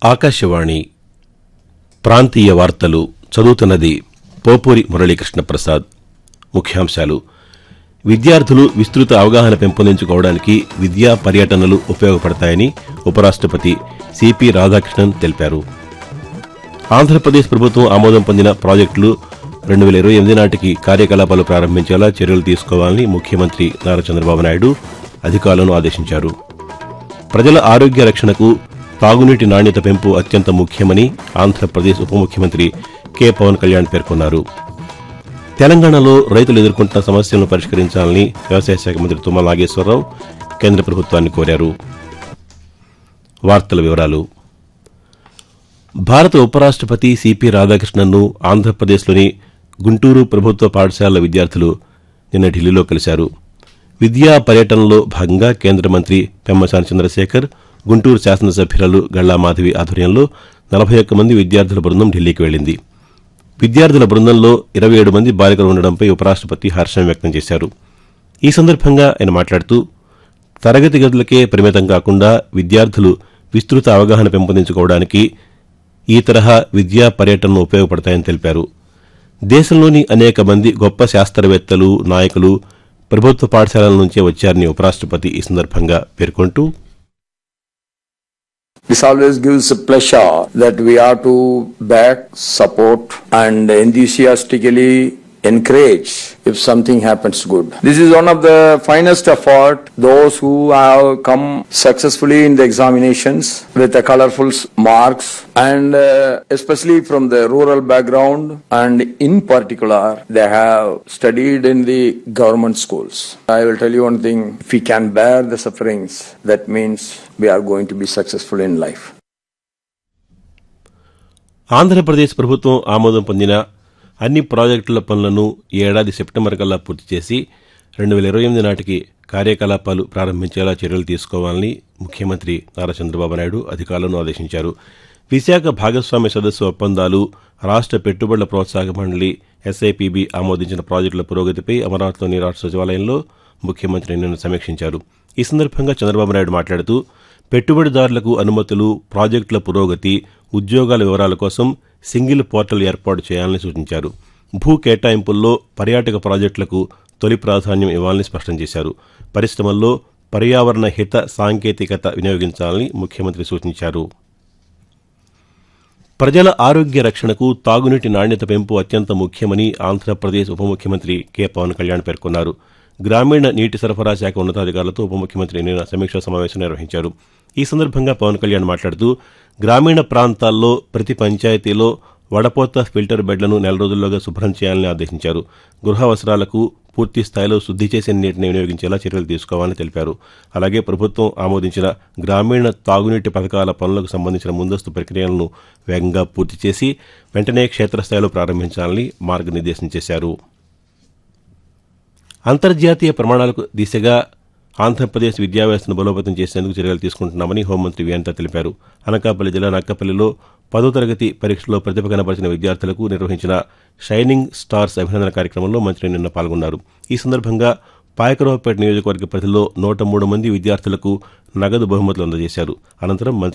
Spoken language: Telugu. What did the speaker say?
ఆకాశవాణి ప్రాంతీయ వార్తలు చదువుతున్నది పోపూరి మురళీకృష్ణ ప్రసాద్ ముఖ్యాంశాలు విద్యార్థులు విస్తృత అవగాహన పెంపొందించుకోవడానికి విద్యా పర్యటనలు ఉపయోగపడతాయని ఉపరాష్టపతి సిపి రాధాకృష్ణన్ తెలిపారు ఆంధ్రప్రదేశ్ ప్రభుత్వం ఆమోదం పొందిన ప్రాజెక్టులు రెండు వేల ఇరవై ఎనిమిది నాటికి కార్యకలాపాలు ప్రారంభించేలా చర్యలు తీసుకోవాలని ముఖ్యమంత్రి నారా చంద్రబాబు నాయుడు అధికారులను ఆదేశించారు ప్రజల ఆరోగ్య రక్షణకు తాగునీటి నాణ్యత పెంపు అత్యంత ముఖ్యమని ఆంధ్రప్రదేశ్ ఉప ముఖ్యమంత్రి కె పవన్ కళ్యాణ్ పేర్కొన్నారు తెలంగాణలో రైతులు ఎదుర్కొంటున్న సమస్యలను పరిష్కరించాలని వ్యవసాయ శాఖ మంత్రి తుమ్మల నాగేశ్వరరావు కేంద్ర ప్రభుత్వాన్ని కోరారు వార్తల వివరాలు భారత ఉపరాష్టపతి సిపి రాధాకృష్ణన్ను ఆంధ్రప్రదేశ్లోని గుంటూరు ప్రభుత్వ పాఠశాలల విద్యార్థులు నిన్న ఢిల్లీలో కలిశారు విద్యా పర్యటనలో భాగంగా కేంద్ర మంత్రి పెమ్మసాని చంద్రశేఖర్ గుంటూరు శాసనసభ్యురాలు గళ్లా మాధవి ఆధ్వర్యంలో నలభై ఒక్క మంది విద్యార్థుల బృందం ఢిల్లీకి వెళ్లింది విద్యార్థుల బృందంలో ఇరవై ఏడు మంది బాలికలు ఉండడంపై ఉపరాష్టపతి హర్షం వ్యక్తం చేశారు ఈ సందర్భంగా ఆయన మాట్లాడుతూ తరగతి గదులకే పరిమితం కాకుండా విద్యార్థులు విస్తృత అవగాహన పెంపొందించుకోవడానికి ఈ తరహా విద్యా పర్యటనలు ఉపయోగపడతాయని తెలిపారు దేశంలోని అనేక మంది గొప్ప శాస్త్రవేత్తలు నాయకులు ప్రభుత్వ పాఠశాలల నుంచే వచ్చారని ఉపరాష్టపతి ఈ సందర్భంగా పేర్కొంటూ This always gives a pleasure that we are to back, support, and enthusiastically encourage if something happens good. This is one of the finest effort. Those who have come successfully in the examinations with the colorful s- marks, and uh, especially from the rural background, and in particular, they have studied in the government schools. I will tell you one thing: if we can bear the sufferings, that means we are going to be successful in life. Andhra Pradesh ప్రభుత్వం ఆమోదం పొందిన అన్ని ప్రాజెక్టుల పనులను ఈ ఏడాది సెప్టెంబర్ కల్లా పూర్తి చేసి రెండు వేల ఇరవై ఎనిమిది నాటికి కార్యకలాపాలు ప్రారంభించేలా చర్యలు తీసుకోవాలని ముఖ్యమంత్రి నారా చంద్రబాబు నాయుడు అధికారులను ఆదేశించారు విశాఖ భాగస్వామ్య సదస్సు ఒప్పందాలు రాష్ట్ర పెట్టుబడుల ప్రోత్సాహక మండలి ఎస్ఐపిబి ఆమోదించిన ప్రాజెక్టుల పురోగతిపై అమరావతిలోని రాష్ట్ర సచివాలయంలో ముఖ్యమంత్రి నిన్న సమీక్షించారు ఈ సందర్భంగా చంద్రబాబు నాయుడు మాట్లాడుతూ పెట్టుబడిదారులకు అనుమతులు ప్రాజెక్టుల పురోగతి ఉద్యోగాల వివరాల కోసం సింగిల్ పోర్టల్ ఏర్పాటు చేయాలని సూచించారు భూ కేటాయింపుల్లో పర్యాటక ప్రాజెక్టులకు తొలి ప్రాధాన్యం ఇవ్వాలని స్పష్టం చేశారు పరిశ్రమల్లో పర్యావరణ హిత సాంకేతికత వినియోగించాలని ముఖ్యమంత్రి సూచించారు ప్రజల ఆరోగ్య రక్షణకు తాగునీటి నాణ్యత పెంపు అత్యంత ముఖ్యమని ఆంధ్రప్రదేశ్ ఉప ముఖ్యమంత్రి కె పవన్ కళ్యాణ్ పేర్కొన్నారు గ్రామీణ నీటి సరఫరా శాఖ ఉన్నతాధికారులతో ఉప ముఖ్యమంత్రి నిన్న సమీక్షా సమావేశం నిర్వహించారు ఈ సందర్భంగా పవన్ కళ్యాణ్ మాట్లాడుతూ గ్రామీణ ప్రాంతాల్లో ప్రతి పంచాయతీలో వడపోత ఫిల్టర్ బెడ్లను నెల రోజుల్లోగా శుభ్రం చేయాలని ఆదేశించారు గృహ అవసరాలకు పూర్తి స్థాయిలో శుద్ధి చేసిన నీటిని వినియోగించేలా చర్యలు తీసుకోవాలని తెలిపారు అలాగే ప్రభుత్వం ఆమోదించిన గ్రామీణ తాగునీటి పథకాల పనులకు సంబంధించిన ముందస్తు ప్రక్రియలను వేగంగా పూర్తి చేసి వెంటనే క్షేత్రస్థాయిలో ప్రారంభించాలని మార్గనిర్దేశం చేశారు అంతర్జాతీయ ప్రమాణాలకు దిశగా ఆంధ్రప్రదేశ్ విద్యా వ్యవస్థను బలోపేతం చేసేందుకు చర్యలు తీసుకుంటున్నామని హోంమంత్రి వియంత తెలిపారు అనకాపల్లి జిల్లా నక్కపల్లిలో పదో తరగతి పరీక్షలో ప్రతిభ కనపరిచిన విద్యార్థులకు నిర్వహించిన షైనింగ్ స్టార్స్ అభినందన కార్యక్రమంలో మంత్రి నిన్న పాల్గొన్నారు ఈ సందర్భంగా పాయకరావుపేట నియోజకవర్గ పరిధిలో నూట మూడు మంది విద్యార్థులకు నగదు బహుమతులు అందజేశారు అనంతరం మంత్రి